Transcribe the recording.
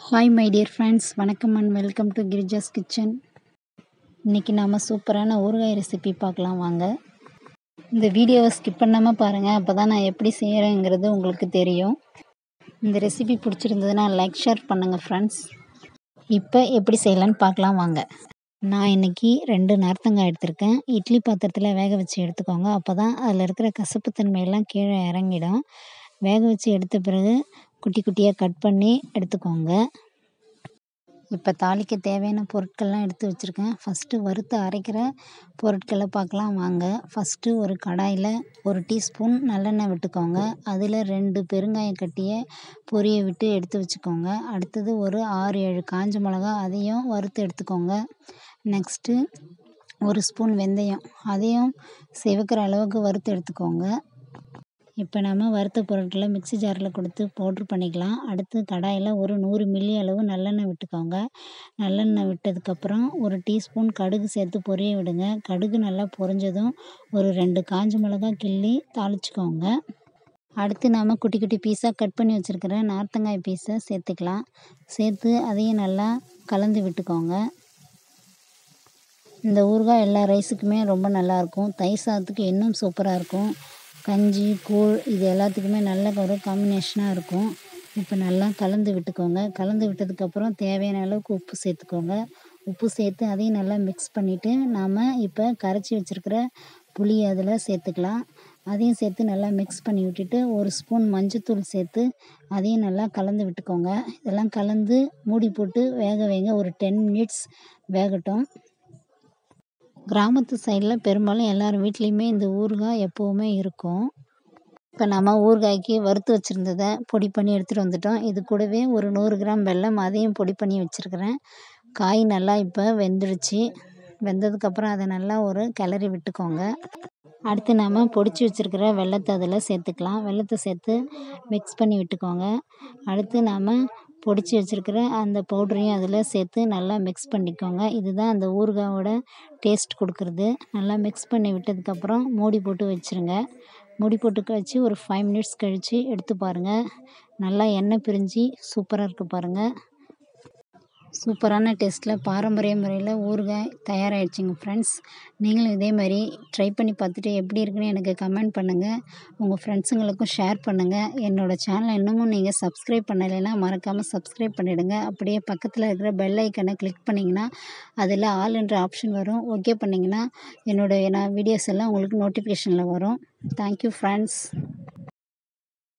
hi my dear friends வணக்கம் and welcome to Girija's kitchen இன்றைக்கி நாம் சூப்பரான ஊறுகாய் ரெசிபி பார்க்கலாம் வாங்க இந்த வீடியோவை ஸ்கிப் பண்ணாமல் பாருங்கள் அப்போ தான் நான் எப்படி செய்கிறேங்கிறது உங்களுக்கு தெரியும் இந்த ரெசிபி பிடிச்சிருந்ததுன்னா லைக் ஷேர் பண்ணுங்கள் ஃப்ரெண்ட்ஸ் இப்போ எப்படி செய்யலான்னு பார்க்கலாம் வாங்க நான் இன்றைக்கி ரெண்டு நார்த்தங்காய் எடுத்திருக்கேன் இட்லி பாத்திரத்தில் வேக வச்சு எடுத்துக்கோங்க அப்போ தான் அதில் இருக்கிற கசப்புத்தன்மையெல்லாம் கீழே இறங்கிடும் வேக வச்சு எடுத்த பிறகு குட்டி குட்டியாக கட் பண்ணி எடுத்துக்கோங்க இப்போ தாளிக்க தேவையான பொருட்கள்லாம் எடுத்து வச்சுருக்கேன் ஃபஸ்ட்டு வறுத்து அரைக்கிற பொருட்களை பார்க்கலாம் வாங்க ஃபஸ்ட்டு ஒரு கடாயில் ஒரு டீஸ்பூன் நல்லெண்ணெய் விட்டுக்கோங்க அதில் ரெண்டு பெருங்காயம் கட்டியை பொரிய விட்டு எடுத்து வச்சுக்கோங்க அடுத்தது ஒரு ஆறு ஏழு காஞ்ச மிளகா அதையும் வறுத்து எடுத்துக்கோங்க நெக்ஸ்ட்டு ஒரு ஸ்பூன் வெந்தயம் அதையும் செவக்கிற அளவுக்கு வறுத்து எடுத்துக்கோங்க இப்போ நம்ம வறுத்த பொருட்களை மிக்ஸி ஜாரில் கொடுத்து பவுட்ரு பண்ணிக்கலாம் அடுத்து கடாயில் ஒரு நூறு மில்லி அளவு நல்லெண்ணெய் விட்டுக்கோங்க நல்லெண்ணெய் விட்டதுக்கப்புறம் ஒரு டீஸ்பூன் கடுகு சேர்த்து பொரிய விடுங்க கடுகு நல்லா பொரிஞ்சதும் ஒரு ரெண்டு காஞ்ச மிளகா கிள்ளி தாளிச்சுக்கோங்க அடுத்து நாம் குட்டி குட்டி பீஸாக கட் பண்ணி வச்சுருக்கிற நார்த்தங்காய் பீஸை சேர்த்துக்கலாம் சேர்த்து அதையும் நல்லா கலந்து விட்டுக்கோங்க இந்த ஊறுகாய் எல்லா ரைஸுக்குமே ரொம்ப நல்லாயிருக்கும் தயிர் சாதத்துக்கு இன்னும் சூப்பராக இருக்கும் கஞ்சி கூழ் இது எல்லாத்துக்குமே நல்ல ஒரு காம்பினேஷனாக இருக்கும் இப்போ நல்லா கலந்து விட்டுக்கோங்க கலந்து விட்டதுக்கப்புறம் தேவையான அளவுக்கு உப்பு சேர்த்துக்கோங்க உப்பு சேர்த்து அதையும் நல்லா மிக்ஸ் பண்ணிவிட்டு நாம் இப்போ கரைச்சி வச்சுருக்கிற புளி அதில் சேர்த்துக்கலாம் அதையும் சேர்த்து நல்லா மிக்ஸ் பண்ணி விட்டுட்டு ஒரு ஸ்பூன் மஞ்சத்தூள் சேர்த்து அதையும் நல்லா கலந்து விட்டுக்கோங்க இதெல்லாம் கலந்து மூடி போட்டு வேக வைங்க ஒரு டென் மினிட்ஸ் வேகட்டும் கிராமத்து சைடில் பெரும்பாலும் எல்லார் வீட்லேயுமே இந்த ஊறுகாய் எப்போவுமே இருக்கும் இப்போ நம்ம ஊறுகாய்க்கு வறுத்து வச்சுருந்ததை பொடி பண்ணி எடுத்துகிட்டு வந்துட்டோம் இது கூடவே ஒரு நூறு கிராம் வெல்லம் அதையும் பொடி பண்ணி வச்சுருக்கிறேன் காய் நல்லா இப்போ வெந்துடுச்சு வெந்ததுக்கப்புறம் அதை நல்லா ஒரு கிளறி விட்டுக்கோங்க அடுத்து நாம் பொடிச்சு வச்சுருக்கிற வெள்ளத்தை அதில் சேர்த்துக்கலாம் வெள்ளத்தை சேர்த்து மிக்ஸ் பண்ணி விட்டுக்கோங்க அடுத்து நாம் பொடிச்சு வச்சுருக்கிற அந்த பவுடரையும் அதில் சேர்த்து நல்லா மிக்ஸ் பண்ணிக்கோங்க இதுதான் அந்த ஊறுகாயோட டேஸ்ட் கொடுக்குறது நல்லா மிக்ஸ் பண்ணி விட்டதுக்கப்புறம் மூடி போட்டு வச்சுருங்க மூடி போட்டு வச்சு ஒரு ஃபைவ் மினிட்ஸ் கழித்து எடுத்து பாருங்கள் நல்லா எண்ணெய் பிரிஞ்சு சூப்பராக இருக்குது பாருங்கள் சூப்பரான டேஸ்ட்டில் பாரம்பரிய முறையில் ஊறுகாய் தயாராகிடுச்சிங்க ஃப்ரெண்ட்ஸ் நீங்களும் இதே மாதிரி ட்ரை பண்ணி பார்த்துட்டு எப்படி இருக்குன்னு எனக்கு கமெண்ட் பண்ணுங்கள் உங்கள் ஃப்ரெண்ட்ஸுங்களுக்கும் ஷேர் பண்ணுங்கள் என்னோடய சேனலை இன்னமும் நீங்கள் சப்ஸ்கிரைப் பண்ணலைன்னா மறக்காமல் சப்ஸ்கிரைப் பண்ணிவிடுங்க அப்படியே பக்கத்தில் இருக்கிற பெல் ஐக்கனை கிளிக் பண்ணிங்கன்னா அதில் ஆல் என்ற ஆப்ஷன் வரும் ஓகே பண்ணிங்கன்னா என்னோடய நான் வீடியோஸ் எல்லாம் உங்களுக்கு நோட்டிஃபிகேஷனில் வரும் தேங்க்யூ ஃப்ரெண்ட்ஸ்